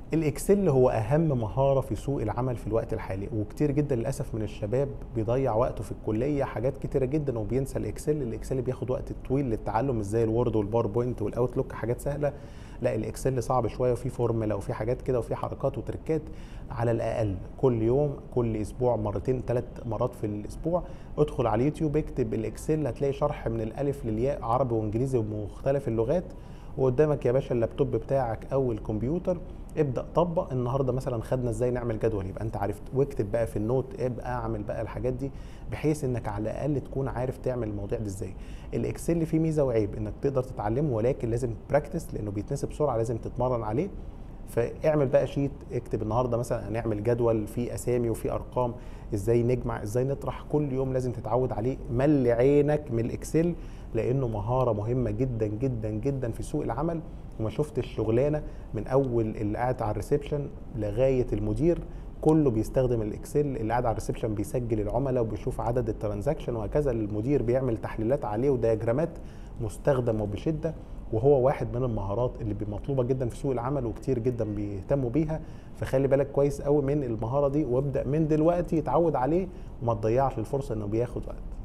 الاكسل هو اهم مهاره في سوق العمل في الوقت الحالي وكتير جدا للاسف من الشباب بيضيع وقته في الكليه حاجات كتيره جدا وبينسى الاكسل الاكسل بياخد وقت طويل للتعلم مش زي الوورد والباوربوينت والاوتلوك حاجات سهله لا الاكسل صعب شويه وفي فورمولا وفي حاجات كده وفي حركات وتركات على الاقل كل يوم كل اسبوع مرتين ثلاث مرات في الاسبوع ادخل على اليوتيوب اكتب الاكسل هتلاقي شرح من الالف للياء عربي وانجليزي ومختلف اللغات وقدامك يا باشا اللابتوب بتاعك او الكمبيوتر ابدا طبق النهارده مثلا خدنا ازاي نعمل جدول يبقى انت عرفت واكتب بقى في النوت ابقى اعمل بقى الحاجات دي بحيث انك على الاقل تكون عارف تعمل المواضيع دي ازاي الاكسل فيه ميزه وعيب انك تقدر تتعلمه ولكن لازم براكتس لانه بيتنسي بسرعه لازم تتمرن عليه فاعمل بقى شيت اكتب النهارده مثلا هنعمل جدول فيه اسامي وفيه ارقام ازاي نجمع ازاي نطرح كل يوم لازم تتعود عليه ملي عينك من الاكسل لانه مهاره مهمه جدا جدا جدا في سوق العمل وما شفتش شغلانه من اول اللي قاعد على الريسبشن لغايه المدير كله بيستخدم الاكسل اللي قاعد على الريسبشن بيسجل العملاء وبيشوف عدد الترانزاكشن وهكذا المدير بيعمل تحليلات عليه ودياجرامات مستخدمه وبشده وهو واحد من المهارات اللي مطلوبه جدا في سوق العمل وكتير جدا بيهتموا بيها فخلي بالك كويس قوي من المهاره دي وابدا من دلوقتي اتعود عليه وما تضيعش الفرصه انه بياخد وقت